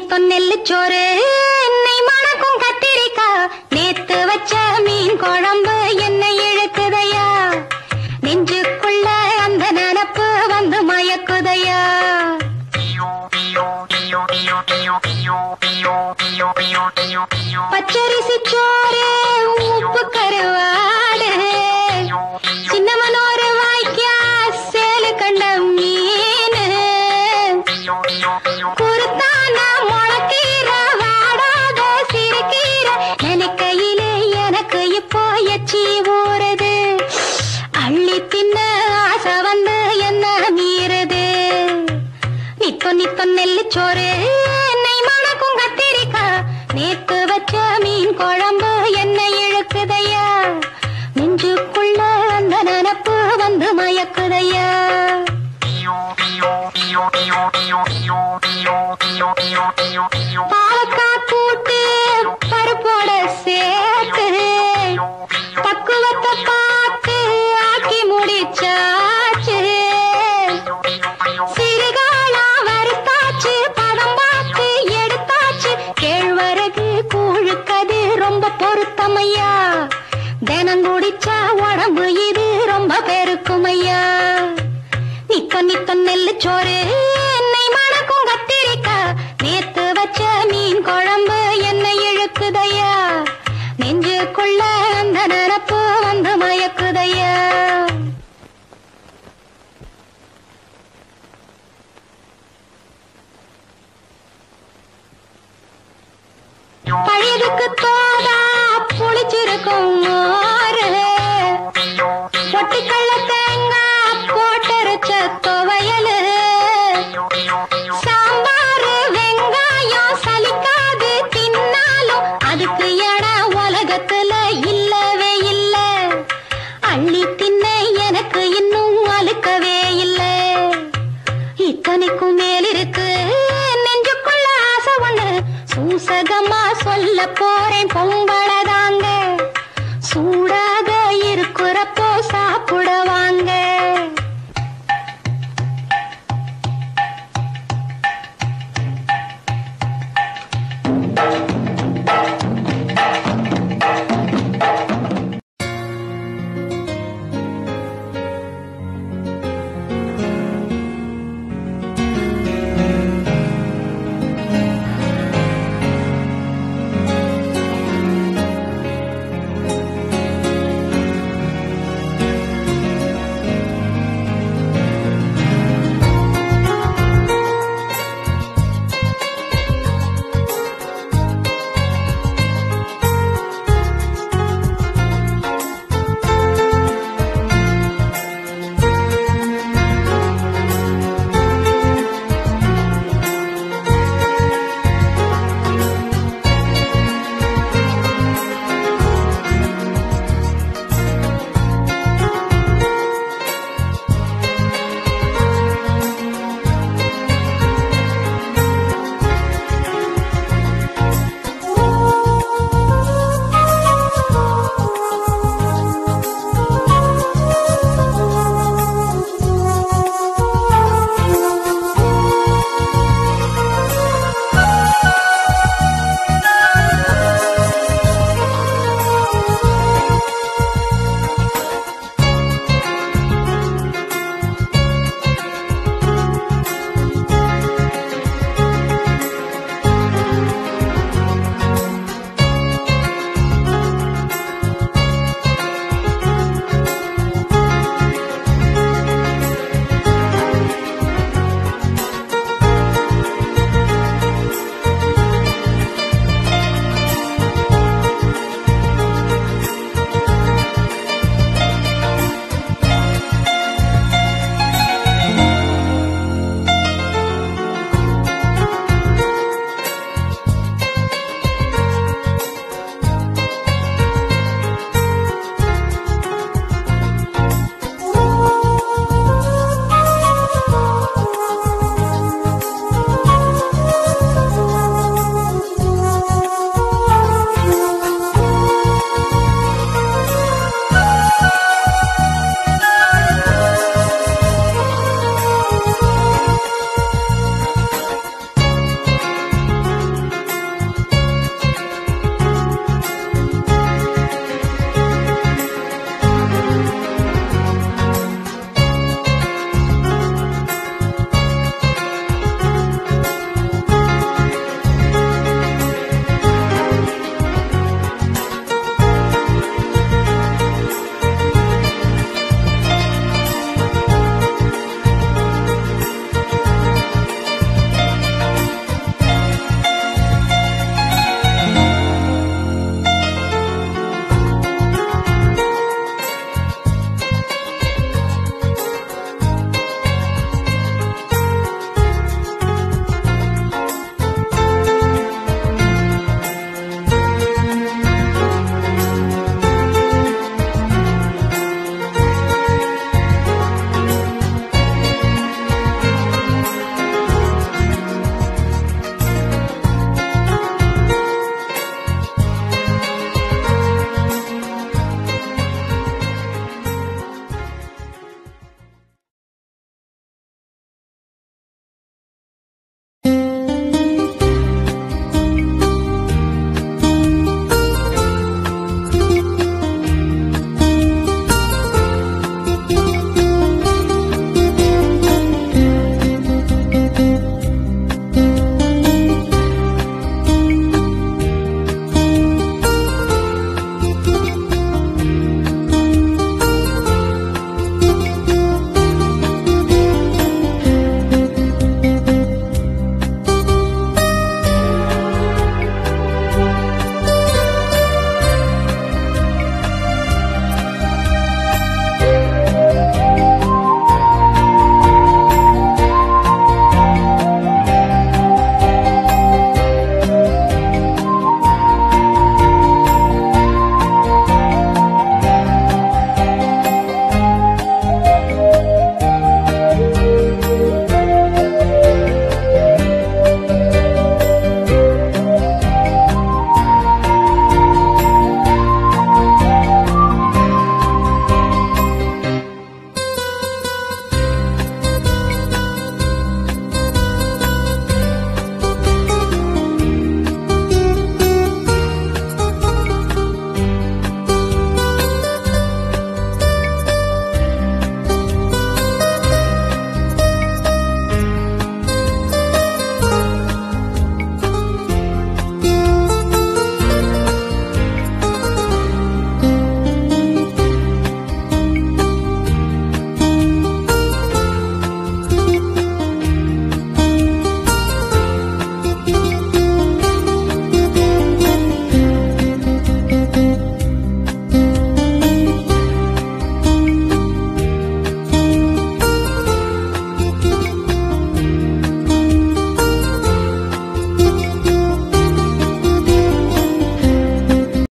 நித்தம் நெல்லுச்சோறு நெய் மணக்கும் கத்திரிக்கா நேத்து வச்ச மீன் குழம்பு என்னை இழுக்குதையா நெஞ்சுக்குள்ள அந்த நினப்பு வந்து மயக்குதையா பச்சரிசி சோறு உப்பு கருவாடு சின்னமனோரு வாய்க்கா சேலு கண்ட மீன் குருத்தான முளக்கீர வாடாத சிறுகீர நினைக்கையிலே எனக்கு இப்போ எச்சி ஊறுது அள்ளி தின்ன ஆசை வந்து என்ன மீறுது நித்தம் நித்தம் நெல்லுச்சோறு நெய் மணக்கும் கத்திரிக்கா நேத்து வச்ச மீன் குழம்பு என்ன இழுக்குதையா நெஞ்சுக்குள்ள அந்த நினப்பு வந்து மயக்குதையா பாலக்காய் கூட்டு பருப்போட சேர்த்து பக்குவத்தை பார்த்து ஆக்கி முடிச்சாச்சு சிறுகாலா வறுத்தாச்சு பதம் பார்த்து எடுத்தாச்சு கேழ்வரகு கூழுக்கது ரொம்ப பொருத்தமையா தினம் குடிச்சா உடம்பு இது ரொம்ப பெருக்குமையா நித்த நித்த நெல்லு சோறு எண்ணெய் மணக்கும் கத்திரிக்கா நேத்து வச்ச மீன் குழம்பு என்ன இழுக்குதையா நெஞ்சுக்குள்ள அந்த நினப்பு வந்து மயக்குதையா பழையதுக்கு தோதா புளிச்சிருக்கும் மோரு பொட்டுக்கல்ல தேங்காய் போட்டரைச்ச துவையலு சாம்பாரு வெங்காயம் சலிக்காது தின்னாலும் அதுக்கு இடம் உலகத்துல இல்லவே இல்ல அள்ளி தின்ன எனக்கு இன்னும் அழுக்கவே இல்ல இத்தனைக்கும் மேல் இருக்கு நெஞ்சுக்குள்ள ஆசை ஒண்ணு சூசகமா சொல்ல போறேன்